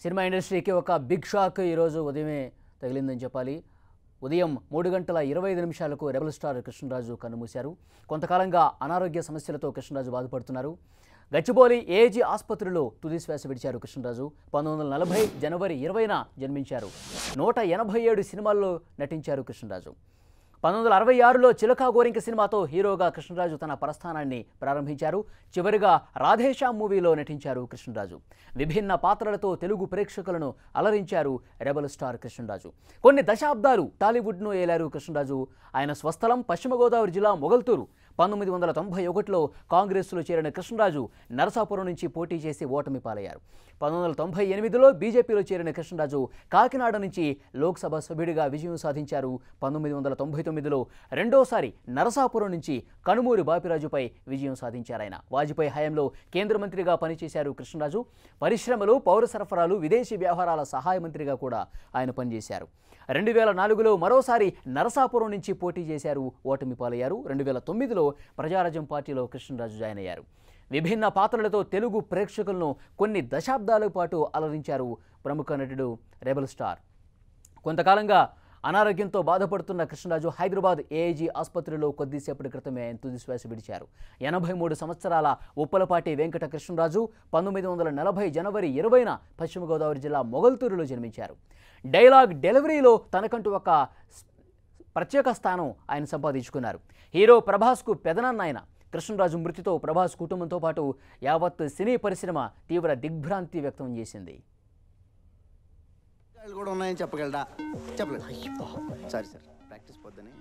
Cinema ఇండస్ట్రీకి ఒక big shock ఈరోజు ఉదయమే తగిలిందని చెప్పాలి ఉదయం మూడు గంటల ఇరవై ఐదు నిమిషాలకు రెబల్ స్టార్ కృష్ణరాజు కన్నుమూశారు కొంతకాలంగా అనారోగ్య సమస్యలతో కృష్ణరాజు బాధపడుతున్నారు గచ్చిబౌలి ఏజీ ఆసుపత్రిలో తుది శ్వాస విడిచారు కృష్ణరాజు పంతొమ్మిది వందల నలభై జనవరి ఇరవైన జన్మించారు నూట ఎనభై ఏడు సినిమాల్లో నటించారు కృష్ణరాజు పంతొమ్మిది వందల అరవై ఆరులో చిలకా గోరింక సినిమాతో హీరోగా కృష్ణరాజు తన ప్రస్థానాన్ని ప్రారంభించారు చివరిగా రాధేశా మూవీలో నటించారు కృష్ణరాజు విభిన్న పాత్రలతో తెలుగు ప్రేక్షకులను అలరించారు రెబల్ స్టార్ కృష్ణరాజు కొన్ని దశాబ్దాలు టాలీవుడ్ను ఏలారు కృష్ణరాజు ఆయన స్వస్థలం పశ్చిమ గోదావరి జిల్లా మొగల్తూరు పంతొమ్మిది వందల తొంభై ఒకటిలో కాంగ్రెస్లో చేరిన కృష్ణరాజు నరసాపురం నుంచి పోటీ చేసి ఓటమి పాలయ్యారు పంతొమ్మిది వందల తొంభై ఎనిమిదిలో బీజేపీలో చేరిన కృష్ణరాజు కాకినాడ నుంచి లోక్సభ సభ్యుడిగా విజయం సాధించారు పంతొమ్మిది వందల తొంభై తొమ్మిదిలో రెండోసారి నరసాపురం నుంచి కనుమూరి బాపిరాజుపై విజయం సాధించారు ఆయన వాజ్పేయి హయాంలో కేంద్ర మంత్రిగా పనిచేశారు కృష్ణరాజు పరిశ్రమలు పౌర సరఫరాలు విదేశీ వ్యవహారాల సహాయ మంత్రిగా కూడా ఆయన పనిచేశారు రెండు వేల నాలుగులో మరోసారి నరసాపురం నుంచి పోటీ చేశారు ఓటమి పాలయ్యారు రెండు వేల తొమ్మిదిలో ప్రజారాజ్యం పార్టీలో కృష్ణరాజు జాయిన్ అయ్యారు విభిన్న పాత్రలతో తెలుగు ప్రేక్షకులను కొన్ని దశాబ్దాల పాటు అలరించారు ప్రముఖ నటుడు రెబల్ స్టార్ కొంతకాలంగా అనారోగ్యంతో బాధపడుతున్న కృష్ణరాజు హైదరాబాద్ ఏఐజీ ఆసుపత్రిలో కొద్దిసేపటి క్రితమే ఆయన తుది శ్వాస విడిచారు ఎనభై మూడు సంవత్సరాల ఉప్పలపాటి వెంకట కృష్ణరాజు పంతొమ్మిది వందల నలభై జనవరి ఇరవైన పశ్చిమ గోదావరి జిల్లా మొగల్తూరులో జన్మించారు డైలాగ్ డెలివరీలో తనకంటూ ఒక స్- ప్రత్యేక స్థానం ఆయన సంపాదించుకున్నారు హీరో ప్రభాస్కు పెదనాన్న ఆయన కృష్ణరాజు మృతితో ప్రభాస్ కుటుంబంతో పాటు యావత్ సినీ పరిశ్రమ తీవ్ర దిగ్భ్రాంతి వ్యక్తం చేసింది వాళ్ళు కూడా ఉన్నాయని చెప్పగలరా చెప్పలేదు సారీ సార్ ప్రాక్టీస్ పొద్దని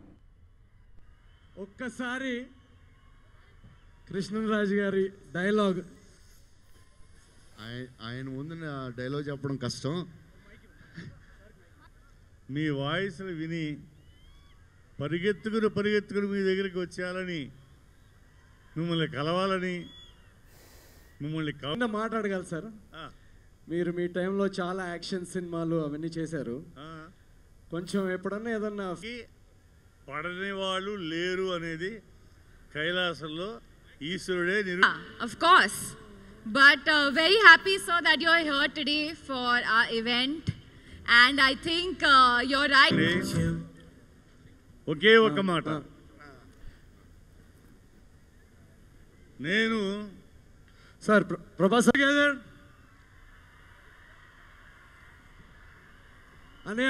ఒక్కసారి కృష్ణరాజు గారి డైలాగ్ ఆయన ఆయన ముందు నా డైలాగ్ చెప్పడం కష్టం మీ వాయిస్ని విని పరిగెత్తుకుని పరిగెత్తుకుని మీ దగ్గరికి వచ్చేయాలని మిమ్మల్ని కలవాలని మిమ్మల్ని కవ చిన్న మాట్లాడగలరు సార్ ఆ, మీరు మీ టైంలో చాలా యాక్షన్ సినిమాలు అవన్నీ చేశారు ఆ. కొంచెం ఎప్పుడన్నా ఏదన్నా ఈ పడని వాళ్ళు లేరు అనేది కైలాసంలో ఈశ్వరుడే నిరు Of course. But uh, very happy, sir, that you're here today for our event. And I think uh, you're right. ఒకే ఒక మాట నేను సార్ ప్ర- ప్రభాస్ together అనయ్య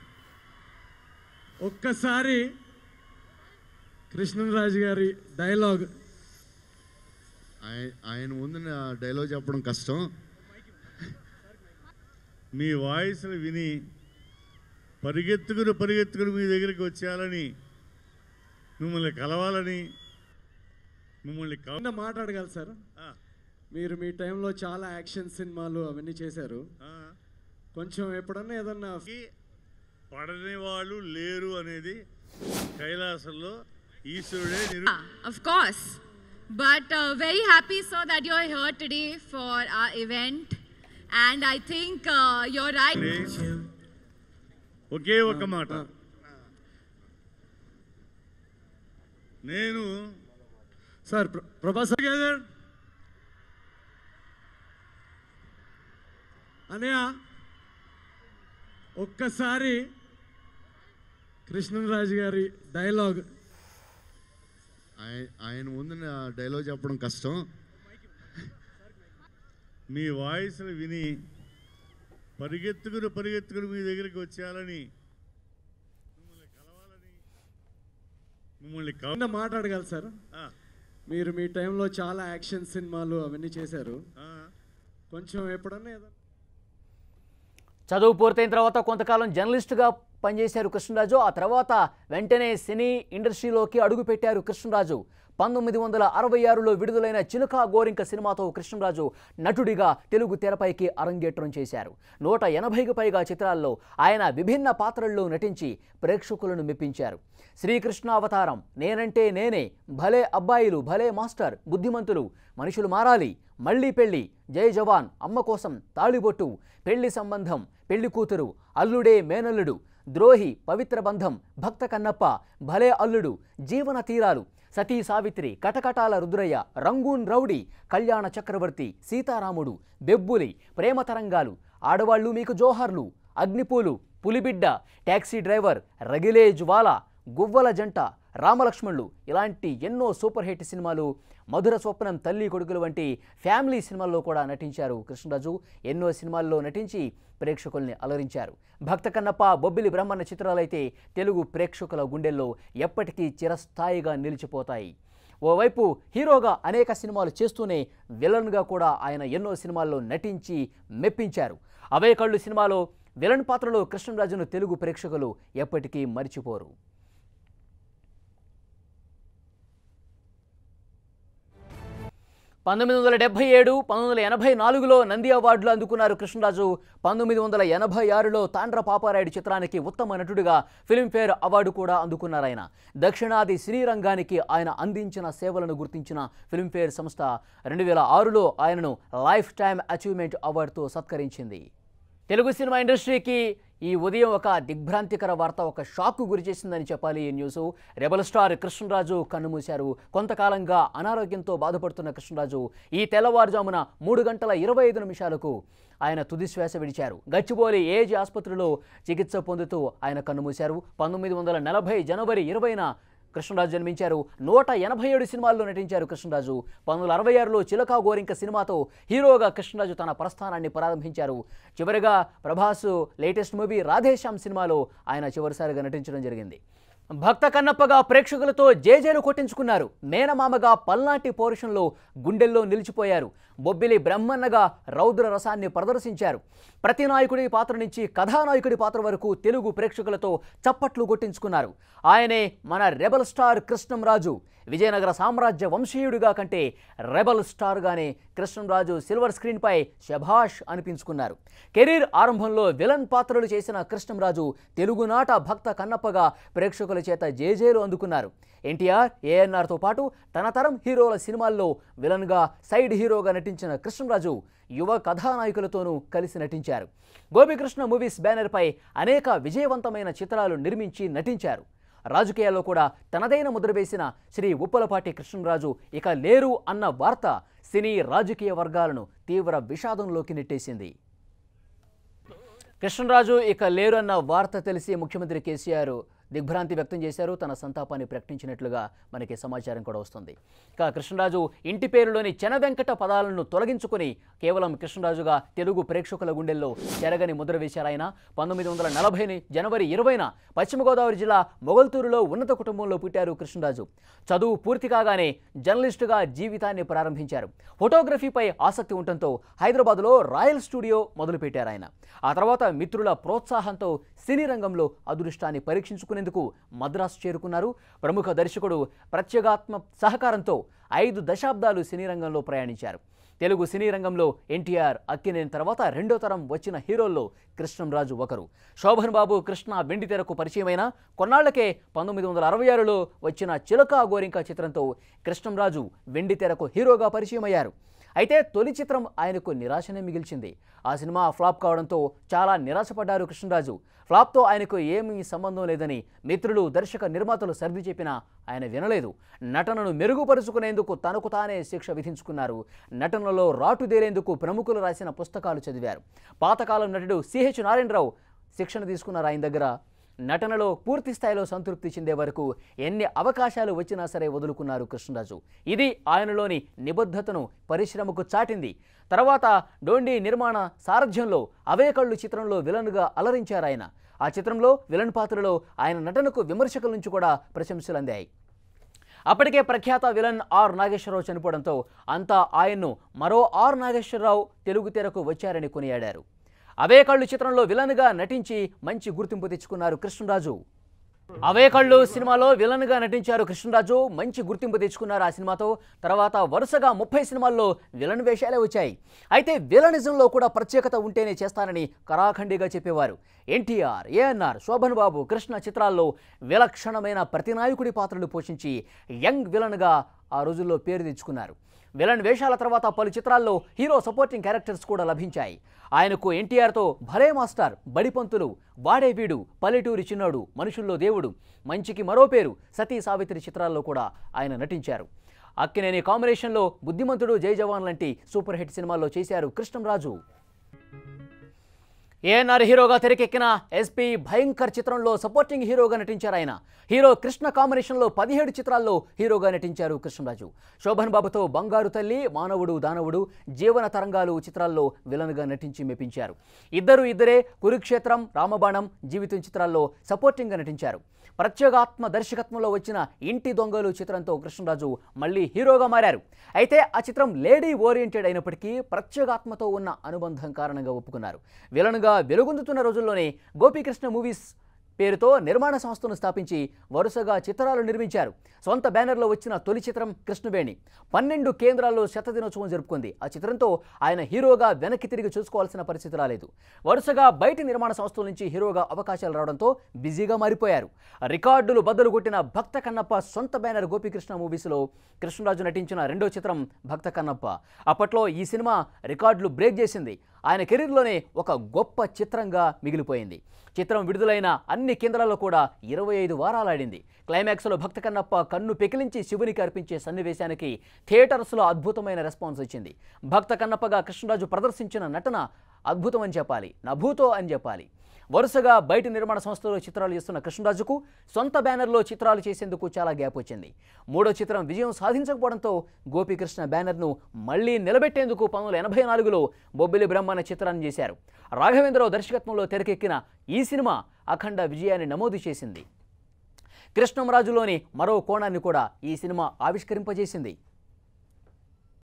ఒక్కసారి కృష్ణరాజు గారి డైలాగ్ ఆయన ఆయన ముందు నా డైలాగ్ చెప్పడం కష్టం మీ వాయిస్ని విని పరిగెత్తుకుని పరిగెత్తుకుని మీ దగ్గరికి వచ్చేయాలని మిమ్మల్ని కలవాలని మిమ్మల్ని కవ చిన్న మాట్లాడగలరు సార్ ఆ, మీరు మీ టైంలో చాలా యాక్షన్ సినిమాలు అవన్నీ చేశారు ఆ. కొంచెం ఎప్పుడన్నా ఏదన్నా ఈ పడని వాళ్ళు లేరు అనేది కైలాసంలో ఈశ్వరుడే నిరు Ah, Of course. But uh, very happy, sir, that you're here today for our event. And I think uh, you're right. ఒకే ఒక మాట నేను సార్ ప్ర- ప్రభాస్ together అనయ్య ఒక్కసారి కృష్ణరాజు గారి డైలాగ్ ఆయన ఆయన ముందు నా డైలాగ్ చెప్పడం కష్టం మీ వాయిస్ని విని పరిగెత్తుకుని పరిగెత్తుకుని మీ దగ్గరికి వచ్చేయాలని మిమ్మల్ని కలవాలని మిమ్మల్ని కవ చిన్న మాట్లాడగలరు సార్ ఆ, మీరు మీ టైంలో చాలా యాక్షన్ సినిమాలు అవన్నీ చేశారు ఆ. కొంచెం ఎప్పుడన్నా ఏదన్నా చదువు పూర్తయిన తర్వాత కొంతకాలం జర్నలిస్టుగా పనిచేశారు కృష్ణరాజు ఆ తర్వాత వెంటనే సినీ ఇండస్ట్రీలోకి అడుగుపెట్టారు కృష్ణరాజు పంతొమ్మిది వందల అరవై ఆరులో విడుదలైన చిలుక గోరింక సినిమాతో కృష్ణరాజు నటుడిగా తెలుగు తెరపైకి అరంగేట్రం చేశారు నూట ఎనభైకి పైగా చిత్రాల్లో ఆయన విభిన్న పాత్రల్లో నటించి ప్రేక్షకులను మెప్పించారు శ్రీకృష్ణ అవతారం నేనంటే నేనే భలే అబ్బాయిలు భలే మాస్టర్ బుద్ధిమంతులు మనుషులు మారాలి మళ్ళీ పెళ్లి జై జవాన్ అమ్మ కోసం తాళిబొట్టు పెళ్లి సంబంధం పెళ్లి కూతురు అల్లుడే మేనల్లుడు ద్రోహి పవిత్ర బంధం భక్త కన్నప్ప భలే అల్లుడు జీవన తీరాలు సతీ సావిత్రి కటకటాల రుద్రయ్య రంగూన్ రౌడీ కళ్యాణ చక్రవర్తి సీతారాముడు బెబ్బులి ప్రేమ తరంగాలు ఆడవాళ్ళు మీకు జోహార్లు అగ్నిపూలు పులిబిడ్డ ట్యాక్సీ డ్రైవర్ రగిలే జ్వాల గువ్వల జంట రామలక్ష్మణులు ఇలాంటి ఎన్నో సూపర్ హిట్ సినిమాలు మధుర స్వప్నం తల్లి కొడుకులు వంటి ఫ్యామిలీ సినిమాల్లో కూడా నటించారు కృష్ణరాజు ఎన్నో సినిమాల్లో నటించి ప్రేక్షకుల్ని అలరించారు భక్త కన్నప్ప బొబ్బిలి బ్రహ్మన్న చిత్రాలైతే తెలుగు ప్రేక్షకుల గుండెల్లో ఎప్పటికీ చిరస్థాయిగా నిలిచిపోతాయి ఓవైపు హీరోగా అనేక సినిమాలు చేస్తూనే విలన్గా కూడా ఆయన ఎన్నో సినిమాల్లో నటించి మెప్పించారు అవే కళ్ళు సినిమాలో విలన్ పాత్రలో కృష్ణరాజును తెలుగు ప్రేక్షకులు ఎప్పటికీ మర్చిపోరు పంతొమ్మిది వందల డెబ్బై ఏడు పంతొమ్మిది వందల ఎనభై నాలుగులో నంది అవార్డులు అందుకున్నారు కృష్ణరాజు పంతొమ్మిది వందల ఎనభై ఆరులో తాండ్ర పాపారాయుడు చిత్రానికి ఉత్తమ నటుడిగా ఫిల్మ్ఫేర్ అవార్డు కూడా అందుకున్నారు ఆయన దక్షిణాది శ్రీరంగానికి ఆయన అందించిన సేవలను గుర్తించిన ఫిల్మ్ఫేర్ సంస్థ రెండు వేల ఆరులో ఆయనను లైఫ్ టైమ్ అచీవ్మెంట్ అవార్డుతో సత్కరించింది తెలుగు సినిమా ఇండస్ట్రీకి ఈ ఉదయం ఒక దిగ్భ్రాంతికర వార్త ఒక షాక్కు గురి చేసిందని చెప్పాలి ఈ న్యూస్ రెబల్ స్టార్ కృష్ణరాజు కన్నుమూశారు కొంతకాలంగా అనారోగ్యంతో బాధపడుతున్న కృష్ణరాజు ఈ తెల్లవారుజామున మూడు గంటల ఇరవై ఐదు నిమిషాలకు ఆయన తుది శ్వాస విడిచారు గచ్చిబౌలి ఏజీ ఆసుపత్రిలో చికిత్స పొందుతూ ఆయన కన్నుమూశారు పంతొమ్మిది వందల నలభై జనవరి ఇరవైన కృష్ణరాజు జన్మించారు నూట ఎనభై ఏడు సినిమాల్లో నటించారు కృష్ణరాజు పంతొమ్మిది వందల అరవై ఆరులో చిలకా గోరింక సినిమాతో హీరోగా కృష్ణరాజు తన ప్రస్థానాన్ని ప్రారంభించారు చివరిగా ప్రభాస్ లేటెస్ట్ మూవీ రాధేశ్యామ్ సినిమాలో ఆయన చివరిసారిగా నటించడం జరిగింది భక్త కన్నప్పగా ప్రేక్షకులతో జేజేలు కొట్టించుకున్నారు మేనమామగా పల్నాటి పోర్షన్లో గుండెల్లో నిలిచిపోయారు బొబ్బిలి బ్రహ్మన్నగా రౌద్ర రసాన్ని ప్రదర్శించారు ప్రతి నాయకుడి పాత్ర నుంచి కథానాయకుడి పాత్ర వరకు తెలుగు ప్రేక్షకులతో చప్పట్లు కొట్టించుకున్నారు ఆయనే మన రెబల్ స్టార్ కృష్ణంరాజు విజయనగర సామ్రాజ్య వంశీయుడిగా కంటే రెబల్ స్టార్గానే కృష్ణంరాజు సిల్వర్ స్క్రీన్పై శభాష్ అనిపించుకున్నారు కెరీర్ ఆరంభంలో విలన్ పాత్రలు చేసిన కృష్ణంరాజు తెలుగునాట భక్త కన్నప్పగా ప్రేక్షకుల చేత జేజేలు అందుకున్నారు ఎన్టీఆర్ ఏఎన్ఆర్తో పాటు తన తరం హీరోల సినిమాల్లో విలన్గా సైడ్ హీరోగా నటించిన కృష్ణరాజు యువ కథానాయకులతోనూ కలిసి నటించారు గోపికృష్ణ మూవీస్ బ్యానర్పై అనేక విజయవంతమైన చిత్రాలు నిర్మించి నటించారు రాజకీయాల్లో కూడా తనదైన ముద్ర వేసిన శ్రీ ఉప్పలపాటి కృష్ణరాజు ఇక లేరు అన్న వార్త సినీ రాజకీయ వర్గాలను తీవ్ర విషాదంలోకి నెట్టేసింది కృష్ణరాజు ఇక లేరు అన్న వార్త తెలిసి ముఖ్యమంత్రి కేసీఆర్ దిగ్భ్రాంతి వ్యక్తం చేశారు తన సంతాపాన్ని ప్రకటించినట్లుగా మనకి సమాచారం కూడా వస్తుంది ఇక కృష్ణరాజు ఇంటి పేరులోని చెనవెంకట పదాలను తొలగించుకొని కేవలం కృష్ణరాజుగా తెలుగు ప్రేక్షకుల గుండెల్లో చెరగని ముద్ర వేశారు ఆయన పంతొమ్మిది వందల నలభై జనవరి ఇరవైన పశ్చిమ గోదావరి జిల్లా మొగల్తూరులో ఉన్నత కుటుంబంలో పుట్టారు కృష్ణరాజు చదువు పూర్తి కాగానే జర్నలిస్టుగా జీవితాన్ని ప్రారంభించారు ఫోటోగ్రఫీపై ఆసక్తి ఉండటంతో హైదరాబాద్లో రాయల్ స్టూడియో మొదలుపెట్టారు ఆయన ఆ తర్వాత మిత్రుల ప్రోత్సాహంతో సినీ రంగంలో అదృష్టాన్ని పరీక్షించుకునేందుకు మద్రాసు చేరుకున్నారు ప్రముఖ దర్శకుడు ప్రత్యేగాత్మ సహకారంతో ఐదు దశాబ్దాలు సినీ రంగంలో ప్రయాణించారు తెలుగు సినీ రంగంలో ఎన్టీఆర్ అక్కినేని తర్వాత రెండో తరం వచ్చిన హీరోల్లో కృష్ణంరాజు ఒకరు శోభన్ బాబు కృష్ణ వెండి తెరకు పరిచయమైన కొన్నాళ్లకే పంతొమ్మిది వందల అరవై ఆరులో వచ్చిన చిలకా గోరింక చిత్రంతో కృష్ణంరాజు వెండి తెరకు హీరోగా పరిచయమయ్యారు అయితే తొలి చిత్రం ఆయనకు నిరాశనే మిగిల్చింది ఆ సినిమా ఫ్లాప్ కావడంతో చాలా నిరాశపడ్డారు కృష్ణరాజు ఫ్లాప్తో ఆయనకు ఏమీ సంబంధం లేదని మిత్రులు దర్శక నిర్మాతలు సర్ది చెప్పినా ఆయన వినలేదు నటనను మెరుగుపరుచుకునేందుకు తనకు తానే శిక్ష విధించుకున్నారు నటనలో రాటుదేరేందుకు ప్రముఖులు రాసిన పుస్తకాలు చదివారు పాతకాలం నటుడు సిహెచ్ నారాయణరావు శిక్షణ తీసుకున్నారు ఆయన దగ్గర నటనలో పూర్తి స్థాయిలో సంతృప్తి చెందే వరకు ఎన్ని అవకాశాలు వచ్చినా సరే వదులుకున్నారు కృష్ణరాజు ఇది ఆయనలోని నిబద్ధతను పరిశ్రమకు చాటింది తర్వాత డోండి నిర్మాణ సారథ్యంలో అవే కళ్ళు చిత్రంలో విలన్గా అలరించారు ఆయన ఆ చిత్రంలో విలన్ పాత్రలో ఆయన నటనకు విమర్శకుల నుంచి కూడా ప్రశంసలు అందాయి అప్పటికే ప్రఖ్యాత విలన్ ఆర్ నాగేశ్వరరావు చనిపోవడంతో అంతా ఆయన్ను మరో ఆర్ నాగేశ్వరరావు తెలుగు తెరకు వచ్చారని కొనియాడారు అవే కళ్ళు చిత్రంలో విలన్గా నటించి మంచి గుర్తింపు తెచ్చుకున్నారు కృష్ణరాజు అవే కళ్ళు సినిమాలో విలన్గా నటించారు కృష్ణరాజు మంచి గుర్తింపు తెచ్చుకున్నారు ఆ సినిమాతో తర్వాత వరుసగా ముప్పై సినిమాల్లో విలన్ వేషాలే వచ్చాయి అయితే విలనిజంలో కూడా ప్రత్యేకత ఉంటేనే చేస్తానని కరాఖండిగా చెప్పేవారు ఎన్టీఆర్ ఏఎన్ఆర్ శోభన్ బాబు కృష్ణ చిత్రాల్లో విలక్షణమైన ప్రతినాయకుడి పాత్రలు పోషించి యంగ్ విలన్గా ఆ రోజుల్లో పేరు తెచ్చుకున్నారు విలన్ వేషాల తర్వాత పలు చిత్రాల్లో హీరో సపోర్టింగ్ క్యారెక్టర్స్ కూడా లభించాయి ఆయనకు ఎన్టీఆర్తో భలే మాస్టర్ బడిపంతులు వాడే వీడు పల్లెటూరి చిన్నోడు మనుషుల్లో దేవుడు మంచికి మరో పేరు సతీ సావిత్రి చిత్రాల్లో కూడా ఆయన నటించారు అక్కినేని కాంబినేషన్లో బుద్ధిమంతుడు జై జవాన్ లాంటి సూపర్ హిట్ సినిమాల్లో చేశారు కృష్ణంరాజు ఏఎన్ఆర్ హీరోగా తెరకెక్కిన ఎస్పీ భయంకర్ చిత్రంలో సపోర్టింగ్ హీరోగా నటించారు ఆయన హీరో కృష్ణ కాంబినేషన్లో పదిహేడు చిత్రాల్లో హీరోగా నటించారు కృష్ణరాజు శోభన్ బాబుతో బంగారు తల్లి మానవుడు దానవుడు జీవన తరంగాలు చిత్రాల్లో విలన్గా నటించి మెప్పించారు ఇద్దరు ఇద్దరే కురుక్షేత్రం రామబాణం జీవితం చిత్రాల్లో సపోర్టింగ్గా నటించారు ప్రత్యేగాత్మ దర్శకత్వంలో వచ్చిన ఇంటి దొంగలు చిత్రంతో కృష్ణరాజు మళ్ళీ హీరోగా మారారు అయితే ఆ చిత్రం లేడీ ఓరియంటెడ్ అయినప్పటికీ ప్రత్యేగాత్మతో ఉన్న అనుబంధం కారణంగా ఒప్పుకున్నారు విలన్గా వెలుగొందుతున్న రోజుల్లోనే గోపీకృష్ణ మూవీస్ పేరుతో నిర్మాణ సంస్థను స్థాపించి వరుసగా చిత్రాలు నిర్మించారు సొంత బ్యానర్లో వచ్చిన తొలి చిత్రం కృష్ణవేణి పన్నెండు కేంద్రాల్లో శతదినోత్సవం జరుపుకుంది ఆ చిత్రంతో ఆయన హీరోగా వెనక్కి తిరిగి చూసుకోవాల్సిన పరిస్థితి రాలేదు వరుసగా బయటి నిర్మాణ సంస్థల నుంచి హీరోగా అవకాశాలు రావడంతో బిజీగా మారిపోయారు రికార్డులు బద్దలు కొట్టిన భక్త కన్నప్ప సొంత బ్యానర్ గోపీకృష్ణ మూవీస్లో కృష్ణరాజు నటించిన రెండో చిత్రం భక్త కన్నప్ప అప్పట్లో ఈ సినిమా రికార్డులు బ్రేక్ చేసింది ఆయన కెరీర్లోనే ఒక గొప్ప చిత్రంగా మిగిలిపోయింది చిత్రం విడుదలైన అన్ని కేంద్రాల్లో కూడా ఇరవై ఐదు వారాలాడింది క్లైమాక్స్లో భక్త కన్నప్ప కన్ను పెకిలించి శివునికి అర్పించే సన్నివేశానికి థియేటర్స్లో అద్భుతమైన రెస్పాన్స్ వచ్చింది భక్త కన్నప్పగా కృష్ణరాజు ప్రదర్శించిన నటన అద్భుతం అని చెప్పాలి నభూతో అని చెప్పాలి వరుసగా బయట నిర్మాణ సంస్థలో చిత్రాలు చేస్తున్న కృష్ణరాజుకు సొంత బ్యానర్లో చిత్రాలు చేసేందుకు చాలా గ్యాప్ వచ్చింది మూడో చిత్రం విజయం సాధించకపోవడంతో గోపీకృష్ణ బ్యానర్ను మళ్లీ నిలబెట్టేందుకు పంతొమ్మిది వందల ఎనభై నాలుగులో బొబ్బిలి బ్రహ్మ అనే చిత్రాన్ని చేశారు రాఘవేంద్రరావు దర్శకత్వంలో తెరకెక్కిన ఈ సినిమా అఖండ విజయాన్ని నమోదు చేసింది కృష్ణంరాజులోని మరో కోణాన్ని కూడా ఈ సినిమా ఆవిష్కరింపజేసింది